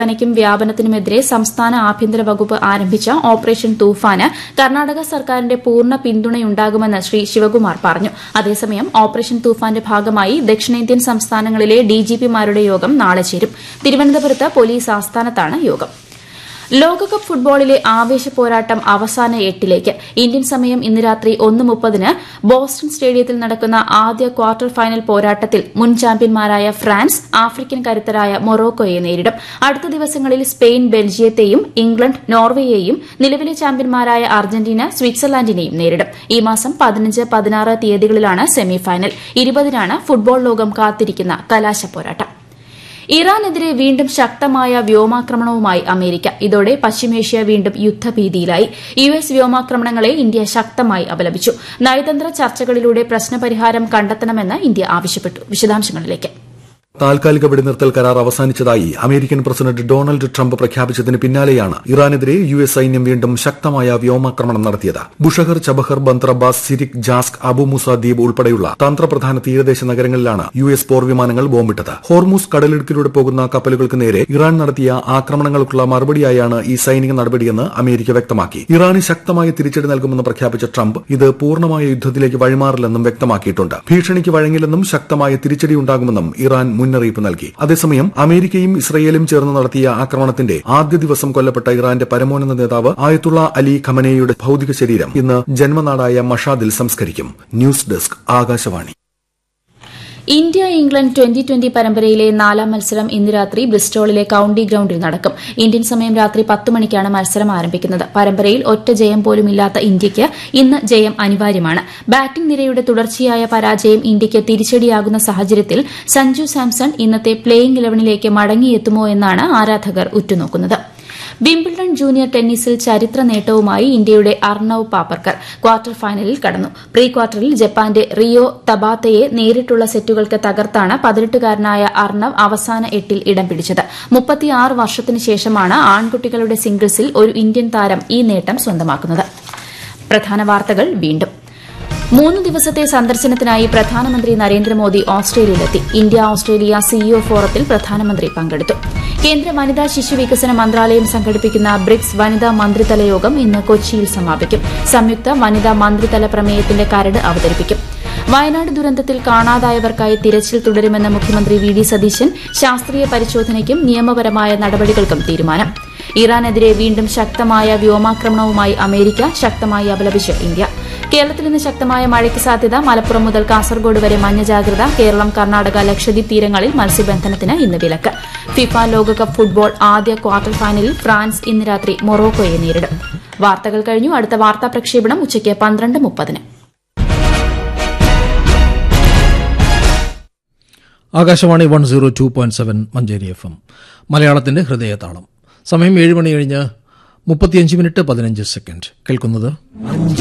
നും വ്യാപനത്തിനുമെതിരെ സംസ്ഥാന ആഭ്യന്തര വകുപ്പ് ആരംഭിച്ച ഓപ്പറേഷൻ തൂഫാന് കർണാടക സർക്കാരിന്റെ പൂർണ്ണ പിന്തുണയുണ്ടാകുമെന്ന് ശ്രീ ശിവകുമാർ പറഞ്ഞു അതേസമയം ഓപ്പറേഷൻ തൂഫാന്റെ ഭാഗമായി ദക്ഷിണേന്ത്യൻ സംസ്ഥാനങ്ങളിലെ ഡിജിപിമാരുടെ യോഗം നാളെ ചേരും തിരുവനന്തപുരത്ത് പോലീസ് ആസ്ഥാനത്താണ് യോഗം ലോകകപ്പ് ഫുട്ബോളിലെ ആവേശ പോരാട്ടം അവസാന എട്ടിലേക്ക് ഇന്ത്യൻ സമയം ഇന്ന് രാത്രി ഒന്ന് മുപ്പതിന് ബോസ്റ്റൺ സ്റ്റേഡിയത്തിൽ നടക്കുന്ന ആദ്യ ക്വാർട്ടർ ഫൈനൽ പോരാട്ടത്തിൽ മുൻ ചാമ്പ്യന്മാരായ ഫ്രാൻസ് ആഫ്രിക്കൻ കരുത്തരായ മൊറോക്കോയെ നേരിടും അടുത്ത ദിവസങ്ങളിൽ സ്പെയിൻ ബെൽജിയത്തെയും ഇംഗ്ലണ്ട് നോർവേയെയും നിലവിലെ ചാമ്പ്യന്മാരായ അർജന്റീന സ്വിറ്റ്സർലാൻഡിനെയും നേരിടും ഈ മാസം പതിനഞ്ച് പതിനാറ് തീയതികളിലാണ് സെമിഫൈനൽ ഇരുപതിനാണ് ഫുട്ബോൾ ലോകം കാത്തിരിക്കുന്ന കലാശ പോരാട്ടം ഇറാനെതിരെ വീണ്ടും ശക്തമായ വ്യോമാക്രമണവുമായി അമേരിക്ക ഇതോടെ പശ്ചിമേഷ്യ വീണ്ടും യുദ്ധഭീതിയിലായി യു എസ് വ്യോമാക്രമണങ്ങളെ ഇന്ത്യ ശക്തമായി അപലപിച്ചു നയതന്ത്ര ചർച്ചകളിലൂടെ പ്രശ്നപരിഹാരം കണ്ടെത്തണമെന്ന് ഇന്ത്യ ആവശ്യപ്പെട്ടു വിശദാംശങ്ങളിലേക്ക് താൽക്കാലിക വെടിനിർത്തൽ കരാർ അവസാനിച്ചതായി അമേരിക്കൻ പ്രസിഡന്റ് ഡൊണാൾഡ് ട്രംപ് പ്രഖ്യാപിച്ചതിന് പിന്നാലെയാണ് ഇറാനെതിരെ യു എസ് സൈന്യം വീണ്ടും ശക്തമായ വ്യോമാക്രമണം നടത്തിയത് Bushehr Chabahar Bandar Abbas Sirik Jask Abu Musa ദ്വീപ് ഉൾപ്പെടെയുള്ള തന്ത്രപ്രധാന തീരദേശ നഗരങ്ങളിലാണ് യു എസ് പോർവിമാനങ്ങൾ ബോംബിട്ടത് ഹോർമൂസ് കടലിടുക്കിലൂടെ പോകുന്ന കപ്പലുകൾക്ക് നേരെ ഇറാൻ നടത്തിയ ആക്രമണങ്ങൾക്കുള്ള മറുപടിയായാണ് ഈ സൈനിക നടപടിയെന്ന് അമേരിക്ക വ്യക്തമാക്കി ഇറാന് ശക്തമായ തിരിച്ചടി നൽകുമെന്ന് പ്രഖ്യാപിച്ച ട്രംപ് ഇത് പൂർണ്ണമായ യുദ്ധത്തിലേക്ക് വഴിമാറില്ലെന്നും വ്യക്തമാക്കിയിട്ടുണ്ട് ഭീഷണിക്ക് വഴങ്ങില്ലെന്നും ശക്തമായ തിരിച്ചടിയുണ്ടാകുമെന്നും ഇറാൻ മുന്നറിയിപ്പ് നൽകി അതേസമയം അമേരിക്കയും ഇസ്രയേലും ചേർന്ന് നടത്തിയ ആക്രമണത്തിന്റെ ആദ്യ ദിവസം കൊല്ലപ്പെട്ട ഇറാന്റെ പരമോന്നത നേതാവ് ആയത്തുള്ള അലി ഖമനേയുടെ ഭൌതിക ശരീരം ഇന്ന് ജന്മനാടായ മഷാദിൽ സംസ്കരിക്കും news desk Akashvani India England twenty twenty പരമ്പരയിലെ നാലാം മത്സരം ഇന്ന് രാത്രി ബ്രിസ്റ്റോളിലെ കൌണ്ടി ഗ്രൌണ്ടിൽ നടക്കും ഇന്ത്യൻ സമയം രാത്രി പത്ത് മണിക്കാണ് മത്സരം ആരംഭിക്കുന്നത് പരമ്പരയിൽ ഒറ്റ ജയം പോലുമില്ലാത്ത ഇന്ത്യയ്ക്ക് ഇന്ന് ജയം അനിവാര്യമാണ് ബാറ്റിംഗ് നിരയുടെ തുടർച്ചയായ പരാജയം ഇന്ത്യയ്ക്ക് തിരിച്ചടിയാകുന്ന സാഹചര്യത്തിൽ സഞ്ജു സാംസൺ ഇന്നത്തെ പ്ലേയിംഗ് ഇലവനിലേക്ക് മടങ്ങിയെത്തുമോ എന്നാണ് ആരാധകർ ഉറ്റുനോക്കുന്നത് വിംബിൾഡൺ ജൂനിയർ ടെന്നീസിൽ ചരിത്ര നേട്ടവുമായി ഇന്ത്യയുടെ അർണവ് പാപ്പർക്കർ ക്വാർട്ടർ ഫൈനലിൽ കടന്നു പ്രീ ക്വാർട്ടറിൽ ജപ്പാന്റെ റിയോ തബാത്തയെ നേരിട്ടുള്ള സെറ്റുകൾക്ക് തകർത്താണ് പതിനെട്ടുകാരനായ അർണവ് അവസാന എട്ടിൽ ഇടം പിടിച്ചത് മുപ്പത്തിയാറ് വർഷത്തിനു ശേഷമാണ് ആൺകുട്ടികളുടെ സിംഗിൾസിൽ ഒരു ഇന്ത്യൻ താരം ഈ നേട്ടം സ്വന്തമാക്കുന്നത് പ്രധാന വാർത്തകൾ വീണ്ടും മൂന്ന് ദിവസത്തെ സന്ദർശനത്തിനായി പ്രധാനമന്ത്രി നരേന്ദ്രമോദി ഓസ്ട്രേലിയയിലെത്തി ഇന്ത്യ ഓസ്ട്രേലിയ സിഇഒ ഫോറത്തിൽ പ്രധാനമന്ത്രി പങ്കെടുത്തു കേന്ദ്ര വനിതാ ശിശു വികസന മന്ത്രാലയം സംഘടിപ്പിക്കുന്ന ബ്രിക്സ് വനിതാ മന്ത്രിതല യോഗം ഇന്ന് കൊച്ചിയിൽ സമാപിക്കും സംയുക്ത വനിതാ മന്ത്രിതല പ്രമേയത്തിന്റെ കരട് അവതരിപ്പിക്കും വയനാട് ദുരന്തത്തിൽ കാണാതായവർക്കായി തിരച്ചിൽ തുടരുമെന്ന മുഖ്യമന്ത്രി വി ഡി സതീശൻ ശാസ്ത്രീയ പരിശോധനയ്ക്കും നിയമപരമായ നടപടികൾക്കും തീരുമാനം ഇറാനെതിരെ വീണ്ടും ശക്തമായ വ്യോമാക്രമണവുമായി അമേരിക്ക ശക്തമായി അപലപിച്ച് ഇന്ത്യ കേരളത്തിൽ ഇന്ന് ശക്തമായ മഴയ്ക്ക് സാധ്യത മലപ്പുറം മുതൽ കാസർഗോഡ് വരെ മഞ്ഞ ജാഗ്രത കേരളം കർണാടക ലക്ഷദ്വീപ് തീരങ്ങളിൽ മത്സ്യബന്ധനത്തിന് ഇന്ന് വിലക്ക് ഫിഫ ലോകകപ്പ് ഫുട്ബോൾ ആദ്യ ക്വാർട്ടർ ഫൈനലിൽ ഫ്രാൻസ് ഇന്ന് രാത്രി മൊറോക്കോയെ നേരിടും വാർത്തകൾ കഴിഞ്ഞു അടുത്ത വാർത്താ പ്രക്ഷേപണം ഉച്ചയ്ക്ക് പന്ത്രണ്ട് മുപ്പതിന് Akashvani one zero two point seven Manjeri F M മലയാളത്തിന്റെ ഹൃദയതാളം സമയം ഏഴ് മണി കഴിഞ്ഞ് മുപ്പത്തിയഞ്ച് മിനിറ്റ് പതിനഞ്ച് സെക്കൻഡ് കേൾക്കുന്നത്